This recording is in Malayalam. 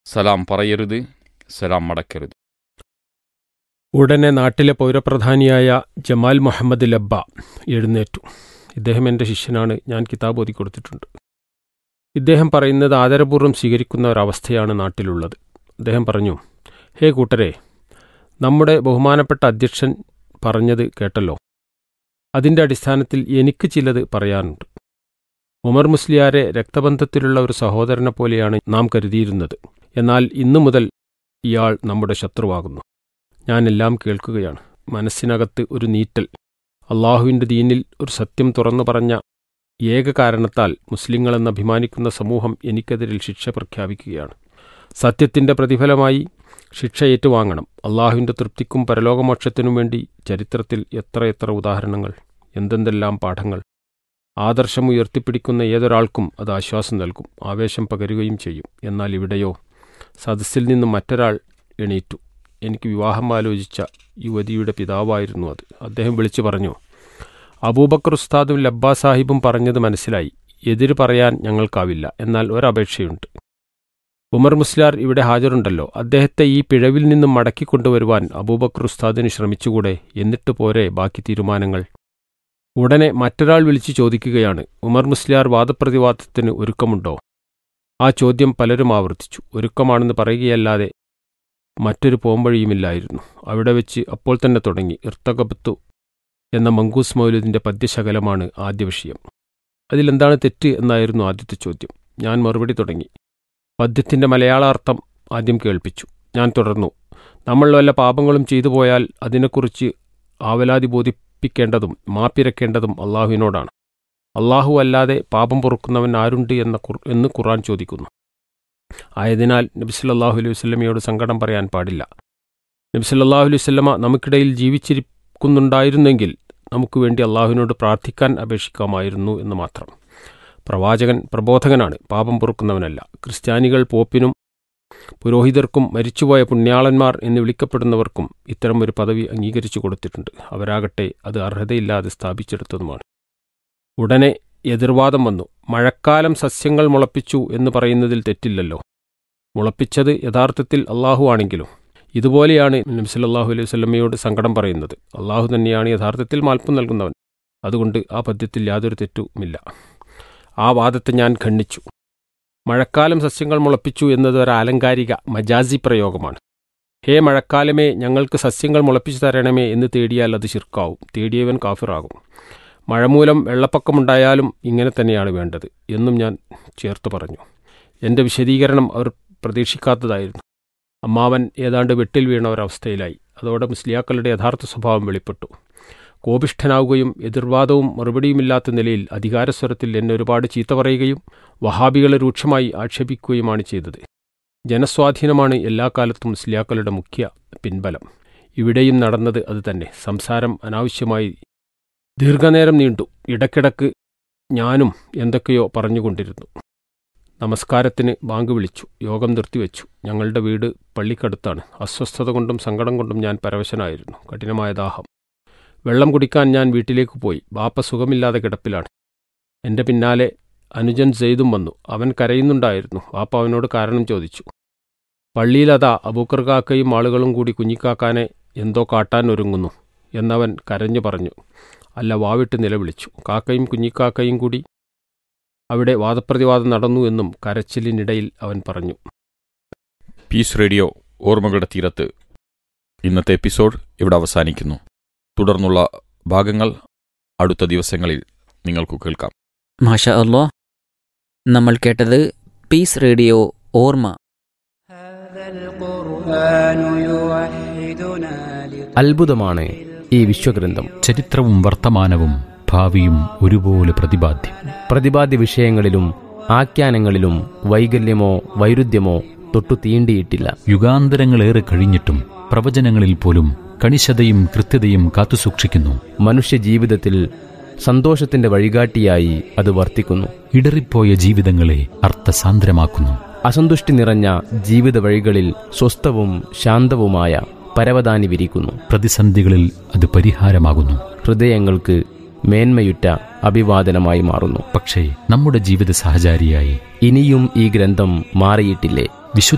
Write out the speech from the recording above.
സലാം പറയരുത് സലാം മടക്കരുത് ഉടനെ നാട്ടിലെ പൗരപ്രധാനിയായ ജമാൽ മുഹമ്മദ് ലബ്ബ എഴുന്നേറ്റു ഇദ്ദേഹം എൻ്റെ ശിഷ്യനാണ് ഞാൻ കിതാബ് ഓതി കൊടുത്തിട്ടുണ്ട് ഇദ്ദേഹം പറയുന്നത് ആദരപൂർവ്വം സ്വീകരിക്കുന്ന ഒരവസ്ഥയാണ് നാട്ടിലുള്ളത് അദ്ദേഹം പറഞ്ഞു ഹേ കൂട്ടരെ നമ്മുടെ ബഹുമാനപ്പെട്ട അധ്യക്ഷൻ പറഞ്ഞത് കേട്ടല്ലോ അതിൻ്റെ അടിസ്ഥാനത്തിൽ എനിക്ക് ചിലത് പറയാനുണ്ട് ഉമർ മുസ്ലിയാരെ രക്തബന്ധത്തിലുള്ള ഒരു സഹോദരനെ പോലെയാണ് നാം കരുതിയിരുന്നത് എന്നാൽ ഇന്നു മുതൽ ഇയാൾ നമ്മുടെ ശത്രുവാകുന്നു ഞാനെല്ലാം കേൾക്കുകയാണ് മനസ്സിനകത്ത് ഒരു നീറ്റൽ അള്ളാഹുവിൻ്റെ ദീനിൽ ഒരു സത്യം തുറന്നു പറഞ്ഞ ഏക കാരണത്താൽ മുസ്ലിങ്ങളെന്ന് അഭിമാനിക്കുന്ന സമൂഹം എനിക്കെതിരിൽ ശിക്ഷ പ്രഖ്യാപിക്കുകയാണ് സത്യത്തിൻ്റെ പ്രതിഫലമായി ശിക്ഷ ഏറ്റുവാങ്ങണം അള്ളാഹുവിൻ്റെ തൃപ്തിക്കും പരലോകമോക്ഷത്തിനും വേണ്ടി ചരിത്രത്തിൽ എത്രയെത്ര ഉദാഹരണങ്ങൾ എന്തെന്തെല്ലാം പാഠങ്ങൾ ആദർശം ഉയർത്തിപ്പിടിക്കുന്ന ഏതൊരാൾക്കും അത് ആശ്വാസം നൽകും ആവേശം പകരുകയും ചെയ്യും എന്നാൽ ഇവിടെയോ സദസ്സിൽ നിന്നും മറ്റൊരാൾ എണീറ്റു എനിക്ക് വിവാഹം ആലോചിച്ച യുവതിയുടെ പിതാവായിരുന്നു അത് അദ്ദേഹം വിളിച്ചു പറഞ്ഞു അബൂബക്കർ ഉസ്താദും ലബ്ബാ സാഹിബും പറഞ്ഞത് മനസ്സിലായി എതിര് പറയാൻ ഞങ്ങൾക്കാവില്ല എന്നാൽ ഒരപേക്ഷയുണ്ട് ഉമർ മുസ്ലാർ ഇവിടെ ഹാജരുണ്ടല്ലോ അദ്ദേഹത്തെ ഈ പിഴവിൽ നിന്നും മടക്കിക്കൊണ്ടുവരുവാൻ അബൂബക്കർ ഉസ്താദിന് ശ്രമിച്ചുകൂടെ എന്നിട്ട് പോരെ ബാക്കി തീരുമാനങ്ങൾ ഉടനെ മറ്റൊരാൾ വിളിച്ചു ചോദിക്കുകയാണ് ഉമർ മുസ്ലിയാർ വാദപ്രതിവാദത്തിന് ഒരുക്കമുണ്ടോ ആ ചോദ്യം പലരും ആവർത്തിച്ചു ഒരുക്കമാണെന്ന് പറയുകയല്ലാതെ മറ്റൊരു പോംവഴിയുമില്ലായിരുന്നു അവിടെ വെച്ച് അപ്പോൾ തന്നെ തുടങ്ങി ഇർത്തകബത്തു എന്ന മങ്കൂസ് മൗലുദിന്റെ പദ്യശകലമാണ് ആദ്യ വിഷയം അതിലെന്താണ് തെറ്റ് എന്നായിരുന്നു ആദ്യത്തെ ചോദ്യം ഞാൻ മറുപടി തുടങ്ങി പദ്യത്തിന്റെ മലയാളാർത്ഥം ആദ്യം കേൾപ്പിച്ചു ഞാൻ തുടർന്നു നമ്മൾ വല്ല പാപങ്ങളും ചെയ്തു പോയാൽ അതിനെക്കുറിച്ച് ആവലാതി ബോധിപ്പിക്കേണ്ടതും മാപ്പിരക്കേണ്ടതും അള്ളാഹുവിനോടാണ് അള്ളാഹു അല്ലാതെ പാപം പൊറുക്കുന്നവൻ ആരുണ്ട് എന്ന എന്ന് ഖുറാൻ ചോദിക്കുന്നു ആയതിനാൽ നബിസല്ലാഹു അലൈഹി വസ്ലമയോട് സങ്കടം പറയാൻ പാടില്ല നബിസല്ലാഹു അലൈഹി വസ്ലമ നമുക്കിടയിൽ ജീവിച്ചിരിക്കുന്നുണ്ടായിരുന്നെങ്കിൽ നമുക്ക് വേണ്ടി അള്ളാഹുവിനോട് പ്രാർത്ഥിക്കാൻ അപേക്ഷിക്കാമായിരുന്നു എന്ന് മാത്രം പ്രവാചകൻ പ്രബോധകനാണ് പാപം പൊറുക്കുന്നവനല്ല ക്രിസ്ത്യാനികൾ പോപ്പിനും പുരോഹിതർക്കും മരിച്ചുപോയ പുണ്യാളന്മാർ എന്ന് വിളിക്കപ്പെടുന്നവർക്കും ഇത്തരം ഒരു പദവി അംഗീകരിച്ചു കൊടുത്തിട്ടുണ്ട് അവരാകട്ടെ അത് അർഹതയില്ലാതെ സ്ഥാപിച്ചെടുത്തതുമാണ് ഉടനെ എതിർവാദം വന്നു മഴക്കാലം സസ്യങ്ങൾ മുളപ്പിച്ചു എന്ന് പറയുന്നതിൽ തെറ്റില്ലല്ലോ മുളപ്പിച്ചത് യഥാർത്ഥത്തിൽ അള്ളാഹു ആണെങ്കിലും ഇതുപോലെയാണ് നബ്സല്ലാഹു അലൈഹി വല്ലമയോട് സങ്കടം പറയുന്നത് അള്ളാഹു തന്നെയാണ് യഥാർത്ഥത്തിൽ മാൽപ്പം നൽകുന്നവൻ അതുകൊണ്ട് ആ പദ്യത്തിൽ യാതൊരു തെറ്റുമില്ല ആ വാദത്തെ ഞാൻ ഖണ്ഡിച്ചു മഴക്കാലം സസ്യങ്ങൾ മുളപ്പിച്ചു എന്നത് ഒരു ആലങ്കാരിക മജാസി പ്രയോഗമാണ് ഹേ മഴക്കാലമേ ഞങ്ങൾക്ക് സസ്യങ്ങൾ മുളപ്പിച്ചു തരണമേ എന്ന് തേടിയാൽ അത് ശിർക്കാവും തേടിയവൻ കാഫിറാകും മഴ മൂലം വെള്ളപ്പൊക്കമുണ്ടായാലും ഇങ്ങനെ തന്നെയാണ് വേണ്ടത് എന്നും ഞാൻ ചേർത്ത് പറഞ്ഞു എൻ്റെ വിശദീകരണം അവർ പ്രതീക്ഷിക്കാത്തതായിരുന്നു അമ്മാവൻ ഏതാണ്ട് വെട്ടിൽ വീണ ഒരവസ്ഥയിലായി അതോടെ മുസ്ലിയാക്കളുടെ യഥാർത്ഥ സ്വഭാവം വെളിപ്പെട്ടു കോപിഷ്ഠനാവുകയും എതിർവാദവും മറുപടിയുമില്ലാത്ത നിലയിൽ അധികാരസ്വരത്തിൽ എന്നെ ഒരുപാട് ചീത്ത പറയുകയും വഹാബികളെ രൂക്ഷമായി ആക്ഷേപിക്കുകയുമാണ് ചെയ്തത് ജനസ്വാധീനമാണ് എല്ലാ കാലത്തും മുസ്ലിയാക്കളുടെ മുഖ്യ പിൻബലം ഇവിടെയും നടന്നത് അതുതന്നെ സംസാരം അനാവശ്യമായി ദീർഘനേരം നീണ്ടു ഇടയ്ക്കിടക്ക് ഞാനും എന്തൊക്കെയോ പറഞ്ഞുകൊണ്ടിരുന്നു നമസ്കാരത്തിന് ബാങ്ക് വിളിച്ചു യോഗം നിർത്തിവെച്ചു ഞങ്ങളുടെ വീട് പള്ളിക്കടുത്താണ് അസ്വസ്ഥത കൊണ്ടും സങ്കടം കൊണ്ടും ഞാൻ പരവശനായിരുന്നു കഠിനമായ ദാഹം വെള്ളം കുടിക്കാൻ ഞാൻ വീട്ടിലേക്ക് പോയി ബാപ്പ സുഖമില്ലാതെ കിടപ്പിലാണ് എൻ്റെ പിന്നാലെ അനുജൻ സെയ്തും വന്നു അവൻ കരയുന്നുണ്ടായിരുന്നു ബാപ്പ അവനോട് കാരണം ചോദിച്ചു പള്ളിയിലതാ അബൂക്കർ കാക്കയും ആളുകളും കൂടി കുഞ്ഞിക്കാക്കാനെ എന്തോ കാട്ടാൻ ഒരുങ്ങുന്നു എന്നവൻ കരഞ്ഞു പറഞ്ഞു അല്ല വാവിട്ട് നിലവിളിച്ചു കാക്കയും കുഞ്ഞിക്കാക്കയും കൂടി അവിടെ വാദപ്രതിവാദം നടന്നു എന്നും കരച്ചിലിനിടയിൽ അവൻ പറഞ്ഞു പീസ് റേഡിയോ ഓർമ്മകളുടെ തീരത്ത് ഇന്നത്തെ എപ്പിസോഡ് ഇവിടെ അവസാനിക്കുന്നു തുടർന്നുള്ള ഭാഗങ്ങൾ അടുത്ത ദിവസങ്ങളിൽ നിങ്ങൾക്ക് കേൾക്കാം മാഷ അല്ലോ നമ്മൾ കേട്ടത് പീസ് റേഡിയോ ഓർമ്മ അത്ഭുതമാണ് ഈ വിശ്വഗ്രന്ഥം ചരിത്രവും വർത്തമാനവും ഭാവിയും ഒരുപോലെ പ്രതിപാദ്യം പ്രതിപാദ്യ വിഷയങ്ങളിലും ആഖ്യാനങ്ങളിലും വൈകല്യമോ വൈരുദ്ധ്യമോ തൊട്ടു തീണ്ടിയിട്ടില്ല യുഗാന്തരങ്ങളേറെ കഴിഞ്ഞിട്ടും പ്രവചനങ്ങളിൽ പോലും കണിശതയും കൃത്യതയും കാത്തുസൂക്ഷിക്കുന്നു മനുഷ്യ ജീവിതത്തിൽ സന്തോഷത്തിന്റെ വഴികാട്ടിയായി അത് വർത്തിക്കുന്നു ഇടറിപ്പോയ ജീവിതങ്ങളെ അർത്ഥസാന്ദ്രമാക്കുന്നു അസന്തുഷ്ടി നിറഞ്ഞ ജീവിത വഴികളിൽ സ്വസ്ഥവും ശാന്തവുമായ പരവതാനി വിരിക്കുന്നു പ്രതിസന്ധികളിൽ അത് പരിഹാരമാകുന്നു ഹൃദയങ്ങൾക്ക് മേന്മയുറ്റ അഭിവാദനമായി മാറുന്നു പക്ഷേ നമ്മുടെ ജീവിത സഹചാരിയായി ഇനിയും ഈ ഗ്രന്ഥം മാറിയിട്ടില്ലേ വിശുദ്ധ